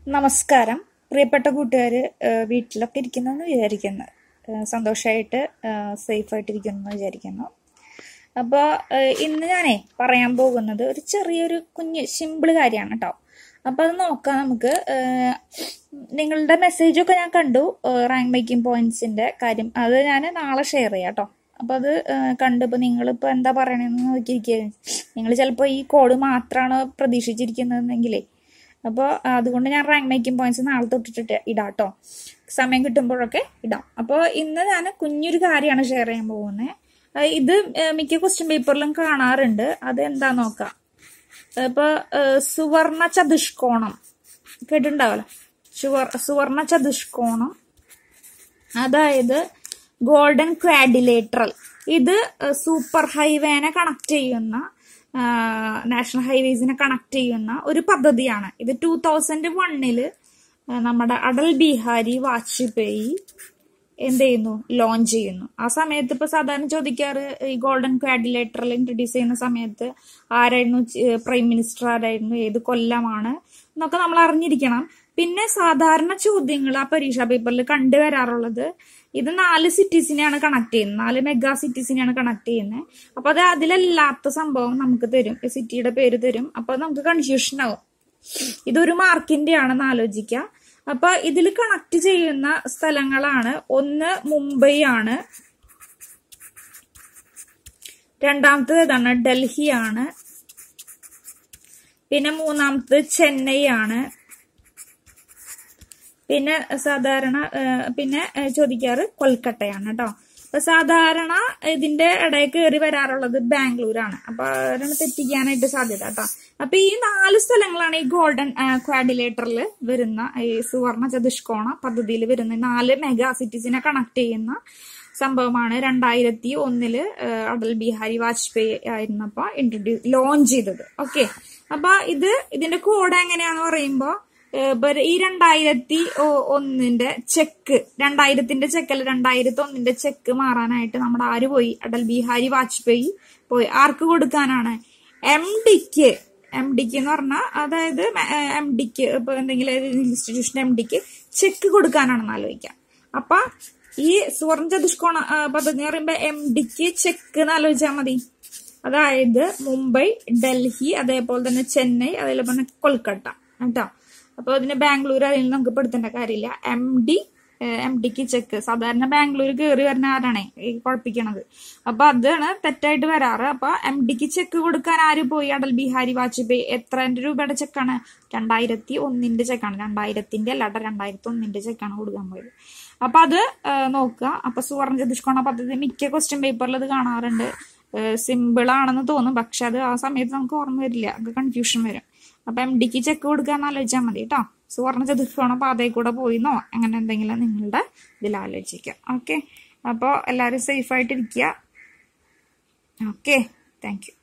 നമസ്കാരം പ്രിയപ്പെട്ട കൂട്ടുകാർ വീട്ടിലൊക്കെ ഇരിക്കുന്നെന്ന് വിചാരിക്കുന്നു സന്തോഷമായിട്ട് സേഫായിട്ടിരിക്കുന്നു എന്ന് വിചാരിക്കുന്നു അപ്പോൾ ഇന്ന് ഞാനേ പറയാൻ പോകുന്നത് ഒരു ചെറിയൊരു കുഞ്ഞ് സിമ്പിൾ കാര്യമാണ് കേട്ടോ അപ്പോൾ അത് നോക്കാം നമുക്ക് ഏഹ്, നിങ്ങളുടെ മെസ്സേജൊക്കെ ഞാൻ കണ്ടു റാങ്ക് മേക്കിംഗ് പോയിന്റ്സിൻ്റെ കാര്യം അത് ഞാൻ നാളെ ഷെയർ ചെയ്യാം കേട്ടോ അപ്പോൾ അത് ഏഹ്, കണ്ടു ഇപ്പോൾ നിങ്ങളിപ്പോൾ എന്താ പറയണതെന്ന് നോക്കിയിരിക്കുക നിങ്ങൾ ചിലപ്പോൾ ഈ കോഡ് മാത്രമാണ് പ്രതീക്ഷിച്ചിരിക്കുന്നതെന്നെങ്കിലേ അപ്പോൾ അതുകൊണ്ട് ഞാൻ റാങ്ക് മേക്കിംഗ് പോയിന്റ്സ് നാളെ തൊട്ടിട്ട് ഇടാം കേട്ടോ സമയം കിട്ടുമ്പോഴൊക്കെ ഇടാം അപ്പോൾ ഇന്ന് ഞാൻ കുഞ്ഞൊരു കാര്യമാണ് ഷെയർ ചെയ്യാൻ പോകുന്നത് ഇത് ഏഹ്, മിക്ക ക്വസ്റ്റ്യൻ പേപ്പറിലും കാണാറുണ്ട് അത് എന്താ നോക്കാം ഇപ്പൊ ഏഹ്, സുവർണ ചതുഷ്കോണം കേട്ടിട്ടുണ്ടാവല്ലോ സുവർ സുവർണ ചതുഷ്കോണം അതായത് ഗോൾഡൻ ക്വാഡിലേറ്ററൽ ഇത് ഏഹ്, സൂപ്പർ ഹൈവേനെ കണക്ട് ചെയ്യുന്ന ആഹ്, നാഷണൽ ഹൈവേസിനെ കണക്ട് ചെയ്യുന്ന ഒരു പദ്ധതിയാണ് ഇത് ടൂ തൗസൻഡ് വണ്ണില് നമ്മുടെ അടൽ ബിഹാരി വാജ്പേയി എന്ത് ചെയ്യുന്നു ലോഞ്ച് ചെയ്യുന്നു ആ സമയത്ത് ഇപ്പൊ സാധാരണ ചോദിക്കാറ് ഈ ഗോൾഡൻ ക്വാഡിലേറ്ററൽ ഇൻട്രൊഡ്യൂസ് ചെയ്യുന്ന സമയത്ത് ആരായിരുന്നു പ്രൈം മിനിസ്റ്റർ ആരായിരുന്നു ഏത് കൊല്ലമാണ് എന്നൊക്കെ നമ്മൾ അറിഞ്ഞിരിക്കണം പിന്നെ സാധാരണ ചോദ്യങ്ങൾ ആ പരീക്ഷാ പേപ്പറിൽ കണ്ടുവരാറുള്ളത് ഇത് നാല് സിറ്റീസിനെയാണ് കണക്ട് ചെയ്യുന്നത് നാല് മെഗാ സിറ്റീസിനെയാണ് കണക്ട് ചെയ്യുന്നത് അപ്പൊ അത് അതിലല്ലാത്ത സംഭവം നമുക്ക് തരും സിറ്റിയുടെ പേര് തരും അപ്പൊ നമുക്ക് കൺഫ്യൂഷൻ ആവും ഇതൊരു മാർക്കിന്റെ ആണെന്ന് ആലോചിക്കുക അപ്പൊ ഇതിൽ കണക്ട് ചെയ്യുന്ന സ്ഥലങ്ങളാണ് ഒന്ന് മുംബൈ ആണ് രണ്ടാമത്തത് ഏതാണ് ഡൽഹി ആണ് പിന്നെ മൂന്നാമത്തത് ചെന്നൈ ആണ് പിന്നെ സാധാരണ ആ, പിന്നെ ആ, ചോദിക്കാറ് കൊൽക്കട്ടയാണ് കേട്ടോ അപ്പൊ സാധാരണ ഇതിന്റെ ഇടയിൽ കയറി വരാറുള്ളത് ബാംഗ്ലൂരാണ് അപ്പൊ അവരാണ് തെറ്റിക്കാനായിട്ട് സാധ്യത കേട്ടോ അപ്പൊ ഈ നാല് സ്ഥലങ്ങളാണ് ഈ ഗോൾഡൻ ക്വാഡിലേറ്ററിൽ വരുന്ന ഈ സുവർണ ചതുഷ്കോണ പദ്ധതിയിൽ വരുന്ന ഈ നാല് മെഗാ സിറ്റീസിനെ കണക്ട് ചെയ്യുന്ന സംഭവമാണ് രണ്ടായിരത്തി ഒന്നില് ആ, അടൽ ബിഹാരി വാജ്പേയി ആയിരുന്നപ്പോ ഇൻട്രൊഡ്യൂസ് ലോഞ്ച് ചെയ്തത് ഓക്കെ അപ്പൊ ഇത് ഇതിന്റെ കോഡ് എങ്ങനെയാന്ന് പറയുമ്പോ ഏഹ് ബര- ഈ രണ്ടായിരത്തി ഒ- ഒന്നിന്റെ ചെക്ക് രണ്ടായിരത്തിന്റെ ചെക്കല്ല രണ്ടായിരത്തി ഒന്നിന്റെ ചെക്ക് മാറാനായിട്ട് നമ്മുടെ ആര് പോയി അടൽ ബിഹാരി വാജ്പേയി പോയി ആർക്ക് കൊടുക്കാനാണ് എം ഡിക്ക് എം ഡിക്ക് എന്ന് പറഞ്ഞാൽ അതായത് എം ഡിക്ക് ഇപ്പൊ എന്തെങ്കിലും ഇൻസ്റ്റിറ്റ്യൂഷൻ എം ഡിക്ക് ചെക്ക് കൊടുക്കാനാണെന്ന് ആലോചിക്കാം അപ്പൊ ഈ സുവർണ ചതുഷ്കോണ ആ, പദ്ധതി എന്ന് പറയുമ്പോ എം ഡിക്ക് ചെക്ക് എന്ന് ആലോചിച്ചാൽ മതി അതായത് മുംബൈ ഡൽഹി അതേപോലെ തന്നെ ചെന്നൈ അതേപോലെ തന്നെ കൊൽക്കട്ട കേട്ടോ അപ്പൊ അതിന് ബാംഗ്ലൂർ അതിൽ നമുക്ക് പെടുത്തേണ്ട കാര്യമില്ല എം ഡി എം ഡിക്ക് ചെക്ക് സാധാരണ ബാംഗ്ലൂർ കയറി വരുന്ന ആരാണേ ഈ കുഴപ്പിക്കണത് അപ്പൊ അതാണ് തെറ്റായിട്ട് വരാറ് അപ്പൊ എം ഡിക്ക് ചെക്ക് കൊടുക്കാൻ ആര് പോയി അടൽ ബിഹാരി വാജ്പേയി എത്ര രൂപയുടെ ചെക്കാണ് രണ്ടായിരത്തി ഒന്നിന്റെ ചെക്കാണ് രണ്ടായിരത്തിന്റെ അല്ലാണ്ട് രണ്ടായിരത്തി ഒന്നിന്റെ ചെക്കാണ് കൊടുക്കാൻ പോയത് അപ്പൊ അത് ആ, നോക്കുക അപ്പൊ സുവർണ ചതുഷ്കോണ പദ്ധതി മിക്ക ക്വസ്റ്റ്യൻ പേപ്പറിൽ അത് കാണാറുണ്ട് സിമ്പിൾ ആണെന്ന് തോന്നും പക്ഷെ അത് ആ സമയത്ത് നമുക്ക് ഓർമ്മ വരില്ല നമുക്ക് കൺഫ്യൂഷൻ വരും അപ്പൊ എം ഡിക്ക് ചെക്ക് കൊടുക്കാൻ ആലോചിച്ചാൽ മതി കേട്ടോ സുവർണ ചതുഷ്കോണ പാതയിൽ കൂടെ പോയിന്നോ അങ്ങനെ എന്തെങ്കിലും നിങ്ങളുടെ ഇതിൽ ആലോചിക്കാം ഓക്കെ അപ്പോൾ എല്ലാവരും സേഫ് ആയിട്ടിരിക്കുക ഓക്കെ താങ്ക് യു